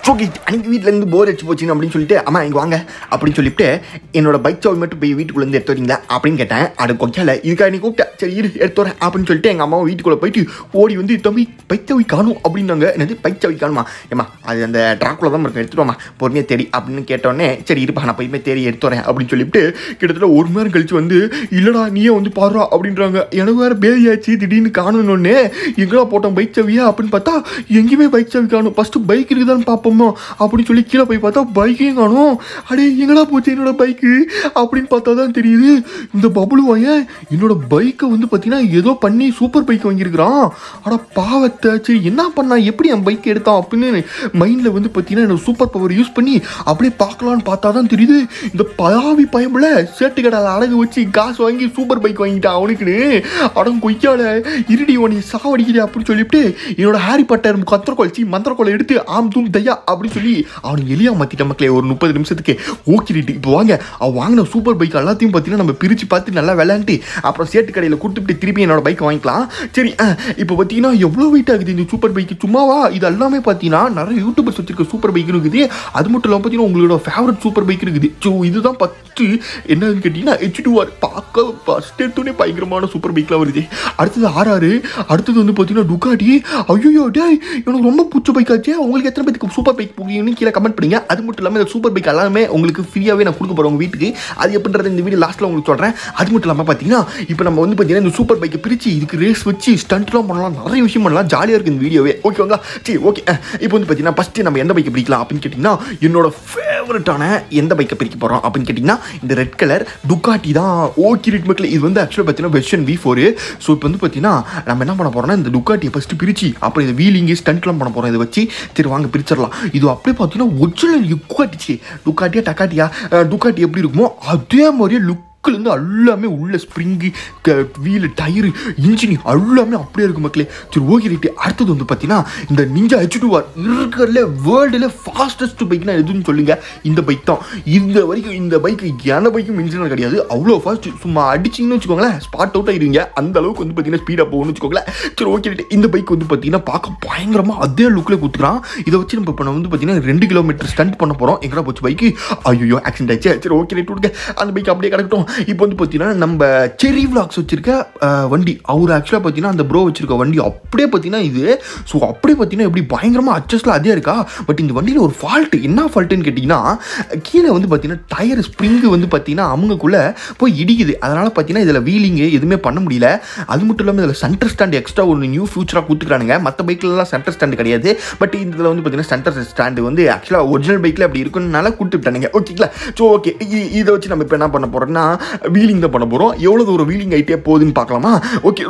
okay அன்றைக்கி வீட்டிலேருந்து போர் அடிச்சு போச்சுன்னு அப்படின்னு சொல்லிட்டு அம்மா இங்கே வாங்க அப்படின்னு சொல்லிட்டு என்னோட பைக் சாவி மட்டும் போய் வீட்டுக்குள்ளேருந்து எடுத்து வரீங்களா அப்படின்னு கேட்டேன் அது கொய்யால இதுக்காக நீ கூப்பிட்டேன் சரி இரு எடுத்து வரேன் அப்படின்னு சொல்லிட்டு எங்கள் அம்மாவை வீட்டுக்குள்ளே போயிட்டு ஓடி வந்து தம்பி பைக் சாவி காணும் அப்படின்னாங்க என்னது பைக் சாவி காணுமா ஏம்மா அது அந்த ட்ராக்குள்ள தான் இருக்கும் எடுத்துட்டு வாமா பொறுமையாக தேடி அப்படின்னு கேட்டோடனே சரி இருப்பா நான் போய் தேடி எடுத்து வரேன் அப்படின்னு சொல்லிட்டு கிட்டத்தட்ட ஒரு மணி நேரம் கழிச்சு வந்து இல்லடா நீயே வந்து பாடுறா அப்படின்றாங்க எனக்கு வேற பேதியாச்சு திடீர்னு காணணுன்னே எங்கடா போட்டோம் பைக் சாவியா அப்படின்னு பார்த்தா எங்கேயுமே பைக் சாவி காணும் ஃபஸ்ட்டு பைக் இருக்குதான்னு பார்ப்போமா அப்படின்னு சொல்லி கீழே போய் பார்த்தா பைக்கையும் காணும் அடே எங்கடா போச்சு என்னோட பைக்கு அப்படின்னு பார்த்தா தான் தெரியுது இந்த பபுளு வாயன் என்னோட பைக்கை வந்து பார்த்தீங்கன்னா ஏதோ பண்ணி சூப்பர் பைக் வாங்கியிருக்கிறான் அட பாவத்தை சரி என்ன பண்ணா எப்படி என் பைக் எடுத்தான் அப்படின்னு மைண்டில் வந்து பார்த்தீங்கன்னா என்னோட சூப்பர் பவர் யூஸ் பண்ணி அப்படியே பார்க்கலான்னு பார்த்தா தான் தெரியுது இந்த பயாவி பயமில் சேட்டு கடையில் அடகு வச்சு காசு வாங்கி சூப்பர் பைக் வாங்கிட்டான் அவனுக்குன்னு அடம் கொய்யால இருடி உனி சாவடிக்கிறே அப்படின்னு சொல்லிட்டு என்னோட ஹாரி பட்டர் கத்திரக்கோள் சி மந்திரக்கோளை எடுத்து ஆம் தூம் தையா அப்படின்னு சொல்லி அவனுக்கு எலியா மாத்திட்ட மக்களே ஒரு முப்பது நிமிஷத்துக்கு ஓக்கிட்டு இப்போ வாங்க அவன் வாங்கின சூப்பர் பைக் எல்லாத்தையும் பார்த்தீங்கன்னா நம்ம பிரித்து பார்த்து நல்லா விளையாண்டு அப்புறம் சேட்டு கடையில் கொடுத்துட்டு திருப்பி என்னோட பைக் வாங்கிக்கலாம் சரி அஹ், இப்போ பார்த்தீங்கன்னா எவ்வளோ வெயிட் ஆகுது இந்த சூப்பர் பைக் சும்மாவா இது எல்லாமே பார்த்தீங்கன்னா நிறைய யூடியூபர்ஸ் வச்சிருக்க சூப்பர் பைக் இருக்குது அது மட்டும் இல்லாமல் பார்த்தீங்கன்னா உங்களோட ஃபேவரட் சூப்பர் பைக் இருக்குது ஸோ இதுதான் ஃபஸ்ட்டு என்னன்னு கேட்டிங்கன்னா ஹெச் டூ ஆர் பார்க்க ஃபஸ்ட் எடுத்தோடனே பயங்கரமான சூப்பர் பைக்லாம் வருது அடுத்தது ஆர்ஆர் அடுத்தது வந்து பார்த்தீங்கன்னா டுக்காட்டி ஐயோ டேய் எனக்கு ரொம்ப பிடிச்ச பைக் ஆச்சு உங்களுக்கு எத்தனை பேருக்கு சூப்பர் பைக் பிடிக்கும்னு கீழே கமெண்ட் பண்ணுங்க அது மட்டும் இல்லாமல் இந்த சூப்பர் பைக் எல்லாமே உங்களுக்கு ஃப்ரீயாகவே நான் கொடுக்க போகிறேன் உங்கள் வீட்டுக்கு அது எப்படின்றது இந்த வீடியோ லாஸ்ட்டில் உங்களுக்கு சொல்கிறேன் அது மட்டும் இல்லாமல் பார்த்தீங்கன்னா இப்போ நம்ம வந்து பார்த்தீங்கன்னா இந்த சூப்பர் பைக்கை பிரித்து இதுக்கு ரேஸ் வச்சு ஸ்டண்ட்லாம் பண்ணலாம் நிறைய விஷயம் பண்ணலாம் ஜாலியாக இருக்குது இந்த வீடியோவே ஓகேங்களா சரி ஓகே இப்போ வந்து பார்த்தீங்கன்னா ஃபஸ்ட்டு நம்ம எந்த பைக்கை பிரிக்கலாம் அப்படின்னு கேட்டிங்கன்னா என்னோட ஃபேவரட்டான எந்த பைக்கை பிரிக்க போகிறோம் அப்படின்னு கேட்டிங்கன்னா இந்த ரெட் கலர் டுக்காட்டி தான் ஓகே ரெட் மக்கள் இது வந்து ஆக்சுவலாக பார்த்தீங்கன்னா வெர்ஷன் வி ஃபோர் ஸோ இப்போ வந்து பார்த்தீங்கன்னா நம்ம என்ன பண்ண போகிறோம்னா இந்த டுக்காட்டியை ஃபஸ்ட்டு பிரித்து அப்புறம் இந்த வீலிங்கு ஸ்டண்ட்லாம் பண்ண போகிறோம் இதை வச்சு சரி வாங்க பிரிச்சிடலாம் இது அப்படியே பார்த்தீங்கன்னா ஒரிஜினல் டுக்காட்டிச்சு டுக்காட்டியா டக்காட்டியா அஹ், டுக்காட்டி எப்படி இருக்குமோ அதே மாதிரியே லுக் இருந்து எல்லாமே உள்ள ஸ்ப்ரிங்கு வீலு டயரு இன்ஜின் எல்லாமே அப்படியே இருக்கு மக்களே சரி ஓகே ரைட்டு அடுத்தது வந்து பார்த்தீங்கன்னா இந்த நிஞ்சா ஹெச் டூ ஆர் இருக்கிறதுல வேர்ல்டுல ஃபாஸ்டஸ்ட் பைக்னா எதுன்னு சொல்லுங்க இந்த பைக் தான் இந்த வரைக்கும் இந்த பைக் எந்த பைக்கும் இன்ஜினியர் கிடையாது அவ்வளோ ஃபாஸ்ட் சும்மா அடிச்சிங்கன்னு வச்சுக்கோங்களேன் ஸ்பாட் அவுட் ஆயிருவீங்க அந்த அளவுக்கு வந்து பார்த்தீங்கன்னா ஸ்பீடாக போகணும்னு வச்சுக்கோங்களேன் சரி ஓகே ரைட்டு இந்த பைக் வந்து பார்த்தீங்கன்னா பார்க்க பயங்கரமாக அதே லுக்கில் கொடுத்துக்கிறான் இதை வச்சு நம்ம இப்போ வந்து பார்த்தீங்கன்னா ரெண்டு கிலோமீட்டர் ஸ்டண்ட் பண்ண போகிறோம் எங்கடா போச்சு பைக்கு ஐயோ ஆக்சிடென்ட் ஆயிடுச்சு சரி ஓகே ரைட் விடுங்க அந்த பைக் அப்படியே கிடக்கட்டும் இப்போ வந்து பார்த்தீங்கன்னா நம்ம செரி விளாக்ஸ் வச்சிருக்க அஹ், வண்டி அவர் ஆக்சுவலாக பார்த்தீங்கன்னா அந்த ப்ரோ வச்சிருக்க வண்டி அப்படியே பார்த்தீங்கன்னா இது ஸோ அப்படியே பார்த்தீங்கன்னா எப்படி பயங்கரமாக அட்ஜஸ்ட்ல அதே இருக்கா பட் இந்த வண்டியில் ஒரு ஃபால்ட் என்ன ஃபால்ட்டுன்னு கேட்டிங்கன்னா கீழே வந்து பார்த்தீங்கன்னா டயர் ஸ்ப்ரிங்கு வந்து பார்த்தீங்கன்னா அவங்கக்குள்ள போய் இடிக்குது அதனால் பார்த்தீங்கன்னா இதில் வீலிங்கு எதுவுமே பண்ண முடியல அது மட்டும் இல்லாமல் இதில் சென்டர் ஸ்டாண்ட் எக்ஸ்ட்ரா ஒரு நியூ ஃபியூச்சராக கொடுத்துக்கிறானுங்க மற்ற பைக்லலாம் சென்டர் ஸ்டாண்டு கிடையாது பட் இதில் வந்து பார்த்தீங்கன்னா சென்டர் ஸ்டாண்டு வந்து ஆக்சுவலாக ஒரிஜினல் பைக்கில் அப்படி இருக்குன்னால கொடுத்துட்டானுங்க ஓகேங்களா ஸோ ஓகே இதை வச்சு நம்ம இப்போ என்ன பண்ண போகிறோம்னா வீலிங் தான் பண்ண போகிறோம் எவ்வளோ தூரம் வீலிங் ஆகிட்டே போகுதுன்னு பார்க்கலாமா ஓகே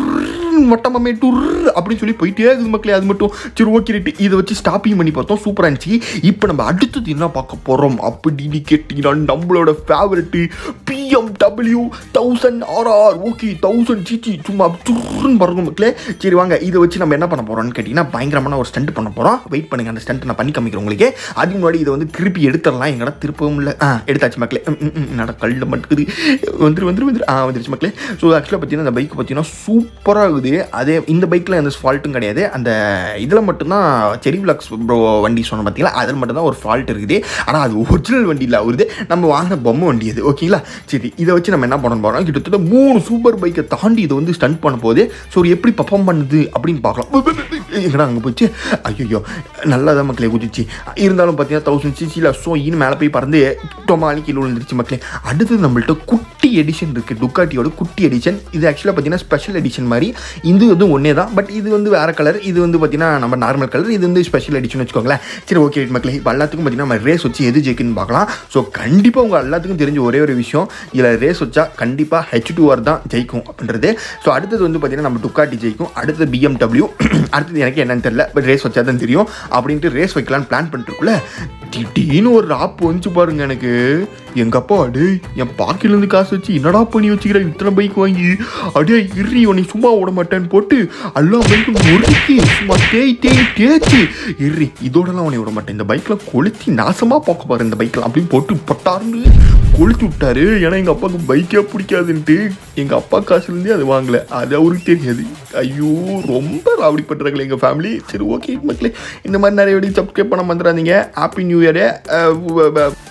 மட்டமாமே டூர் அப்படின்னு சொல்லி போயிட்டே இருக்குது மக்களே அது மட்டும் சரி ஓகே ரைட்டு இதை வச்சு ஸ்டாப்பிங் பண்ணி பார்த்தோம் சூப்பராக இருந்துச்சு இப்போ நம்ம அடுத்தது என்ன பார்க்க போகிறோம் அப்படின்னு கேட்டிங்கன்னா நம்மளோட favourite BMW thousand RR okay thousand சிச்சி சும்மா சுருன்னு பறக்கும் மக்களே சரி வாங்க இதை வச்சு நம்ம என்ன பண்ண போகிறோம்னு கேட்டிங்கன்னா பயங்கரமான ஒரு ஸ்டண்ட் பண்ண போகிறோம் வெயிட் பண்ணுங்க அந்த ஸ்டண்ட் நான் பண்ணி காமிக்கிறேன் உங்களுக்கு அதுக்கு முன்னாடி இதை வந்து திருப்பி எடுத்துடலாம் எங்கடா திருப்பவும் இல்லை ஆ எடுத்தாச்சு மக்களே ம், ம், ம், நட கல்ல மட்டுக்குது வந்துரு வந்துரு வந்துரு ஆ வந்துருச்சு மக்களே ஸோ ஆக்சுவலாக பார்த்தீங்கன்னா அந்த பைக் பார்த்தீங்கன்னா சூப்பராக இருக்குது அதே இந்த பைக்கில் எந்த ஃபால்ட்டும் கிடையாது அந்த இதில் மட்டும்தான் செரி விளாக்ஸ் ப்ரோ வண்டி சொன்ன பார்த்தீங்களா அதில் மட்டும்தான் ஒரு ஃபால்ட் இருக்குது ஆனால் அது ஒரிஜினல் வண்டியில் வருது நம்ம வாங்கின பொம்மை வண்டி அது ஓகேங்களா சரி இதை வச்சு நம்ம என்ன பண்ண போகிறோம் கிட்டத்தட்ட மூணு சூப்பர் பைக்கை தாண்டி இதை வந்து ஸ்டண்ட் பண்ண போது ஸோ ஒரு எப்படி பர்ஃபார்ம் பண்ணுது அப்படின்னு பார்க்கலாம் எங்கடா அங்கே போச்சு ஐயோ நல்லா தான் மக்களே குதிச்சு இருந்தாலும் பார்த்தீங்கன்னா தௌசண்ட் சிசியில் ஸோ இன்னு மேலே போய் பறந்து டொமாலி கீழே விழுந்துருச்சு மக்களே அடுத்தது நம்மள்ட்ட குட்டி எடிஷன் இருக்குது டுக்காட்டியோட குட்டி எடிஷன் இது ஆக்சுவலாக பார்த்தீங்கன்னா ஸ்பெஷல் எடிஷன் மாதிரி இது வந்து ஒன்றே தான் பட் இது வந்து வேறு கலர் இது வந்து பார்த்தீங்கன்னா நம்ம நார்மல் கலர் இது வந்து ஸ்பெஷல் எடிஷன் வச்சுக்கோங்களேன் சரி ஓகே மக்களே இப்போ எல்லாத்துக்கும் பார்த்தீங்கன்னா நம்ம ரேஸ் வச்சு எது ஜெயிக்குன்னு பார்க்கலாம் ஸோ கண்டிப்பாக உங்கள் எல்லாத்துக்கும் தெரிஞ்ச ஒரே ஒரு விஷயம் இதில் ரேஸ் வச்சா கண்டிப்பாக ஹெச் டூ ஆர் தான் ஜெயிக்கும் அப்படின்றது ஸோ அடுத்தது வந்து பார்த்தீங்கன்னா நம்ம டுக்காட்டி ஜெயிக்கும் அடுத்தது பிஎம்டபிள்யூ அடுத்தது எனக்கு என்னன்னு தெரியல பட் ரேஸ் வச்சா தான் தெரியும் அப்படின்ட்டு ரேஸ் வைக்கலான்னு பிளான் பண்ணிட்டுருக்குள்ள திடீர்னு ஒரு ஆப் வந்துச்சு பாருங்க எனக்கு எங்க அப்பா அடே என் பாக்கிலேருந்து காசு வச்சு என்னடா பண்ணி வச்சுக்கிறேன் இத்தனை பைக் வாங்கி அடே இறி உன்னை சும்மா விட மாட்டேன்னு போட்டு எல்லா பைக்கும் நொறுக்கி சும்மா தேய் தேய் தேய்ச்சி இறி இதோடலாம் உன்னை விட மாட்டேன் இந்த பைக்கில் கொளுத்தி நாசமாக பார்க்க பாரு இந்த பைக்கில் அப்படின்னு போட்டு பட்டார்னு கொளுத்தி விட்டாரு ஏன்னா எங்கள் அப்பாவுக்கு பைக்கே பிடிக்காதுன்ட்டு எங்கள் அப்பா காசுலேருந்தே அது வாங்கலை அது அவருக்கு தெரியாது ஐயோ ரொம்ப ராவடி பண்ணுறாங்களே எங்கள் ஃபேமிலி சரி ஓகே மக்களே இந்த மாதிரி நிறைய வீடியோ சப்ஸ்கிரைப் பண்ண வந்துடாதீங்க ஹாப்பி நியூ இயரு